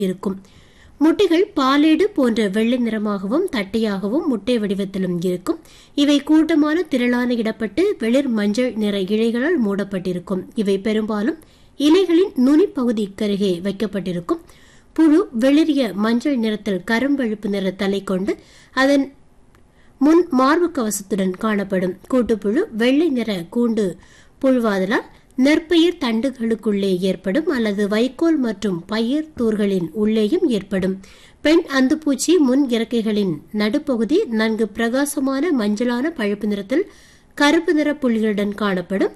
இருக்கும் முட்டைகள் பாலேடு போன்ற வெள்ளை நிறமாகவும் தட்டையாகவும் முட்டை வடிவத்திலும் இருக்கும் இவை கூட்டமான திரளான இடப்பட்டு வெளிர் மஞ்சள் நிற இழைகளால் மூடப்பட்டிருக்கும் இவை பெரும்பாலும் இலைகளின் நுனிப்பகுதி கருகே வைக்கப்பட்டிருக்கும் புழு வெளிரிய மஞ்சள் நிறத்தில் கரும்பழுப்பு நிற தலை கொண்டு அதன் முன் மார்பு கவசத்துடன் காணப்படும் கூட்டுப்புழு வெள்ளை நிற கூண்டு புழுவாதலால் நெற்பயிர் தண்டுகளுக்குள்ளே ஏற்படும் அல்லது வைக்கோல் மற்றும் பயிர் தூர்களின் உள்ளேயும் ஏற்படும் பெண் அந்துப்பூச்சி முன் இறக்கைகளின் நடுப்பகுதி நன்கு பிரகாசமான மஞ்சளான பழுப்பு நிறத்தில் கருப்பு நிற புள்ளிகளுடன் காணப்படும்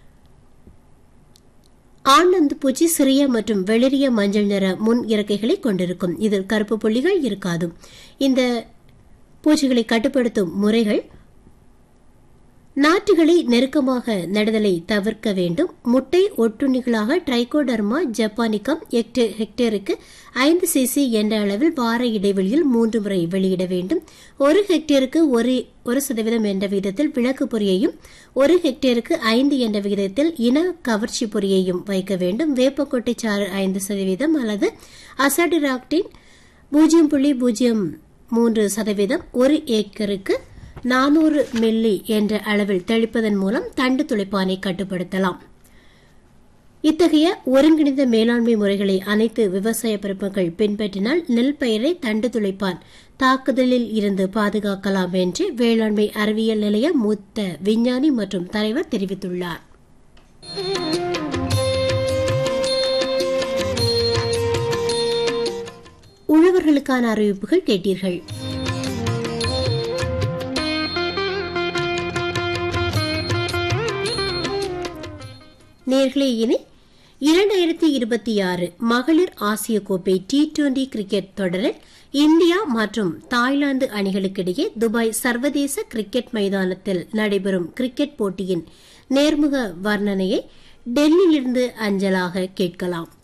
ஆண் அந்துப்பூச்சி சிறிய மற்றும் வெளிரிய மஞ்சள் நிற முன் இறக்கைகளை கொண்டிருக்கும் இதில் கருப்பு புள்ளிகள் இருக்காது இந்த பூச்சிகளை கட்டுப்படுத்தும் முறைகள் நாற்றுகளை நெருக்கமாக நடுதலை தவிர்க்க வேண்டும் முட்டை ஒட்டுண்ணிகளாக ட்ரைகோடர்மா ஜப்பானிக்கம் ஹெக்டேருக்கு ஐந்து சிசி என்ற அளவில் வார இடைவெளியில் மூன்று முறை வெளியிட வேண்டும் ஒரு ஹெக்டேருக்கு ஒரு ஒரு சதவீதம் என்ற விகிதத்தில் விளக்கு பொறியையும் ஒரு ஹெக்டேருக்கு ஐந்து என்ற விகிதத்தில் இன கவர்ச்சி பொறியையும் வைக்க வேண்டும் வேப்பக்கொட்டை சாறு ஐந்து சதவீதம் அல்லது அசாடிராக்டின் பூஜ்ஜியம் புள்ளி பூஜ்ஜியம் மூன்று சதவீதம் ஒரு ஏக்கருக்கு நானூறு மில்லி என்ற அளவில் தெளிப்பதன் மூலம் தண்டு துளைப்பானை கட்டுப்படுத்தலாம் இத்தகைய ஒருங்கிணைந்த மேலாண்மை முறைகளை அனைத்து விவசாய பெருமக்கள் பின்பற்றினால் நெல் பயிரை தண்டு துளைப்பான் தாக்குதலில் இருந்து பாதுகாக்கலாம் என்று வேளாண்மை அறிவியல் நிலைய மூத்த விஞ்ஞானி மற்றும் தலைவர் தெரிவித்துள்ளார் உழவர்களுக்கான அறிவிப்புகள் கேட்டீர்கள் நேர்களே இனி இரண்டாயிரத்தி இருபத்தி ஆறு மகளிர் ஆசிய கோப்பை டி டுவெண்டி கிரிக்கெட் தொடரில் இந்தியா மற்றும் தாய்லாந்து அணிகளுக்கிடையே துபாய் சர்வதேச கிரிக்கெட் மைதானத்தில் நடைபெறும் கிரிக்கெட் போட்டியின் நேர்முக வர்ணனையை டெல்லியிலிருந்து அஞ்சலாக கேட்கலாம்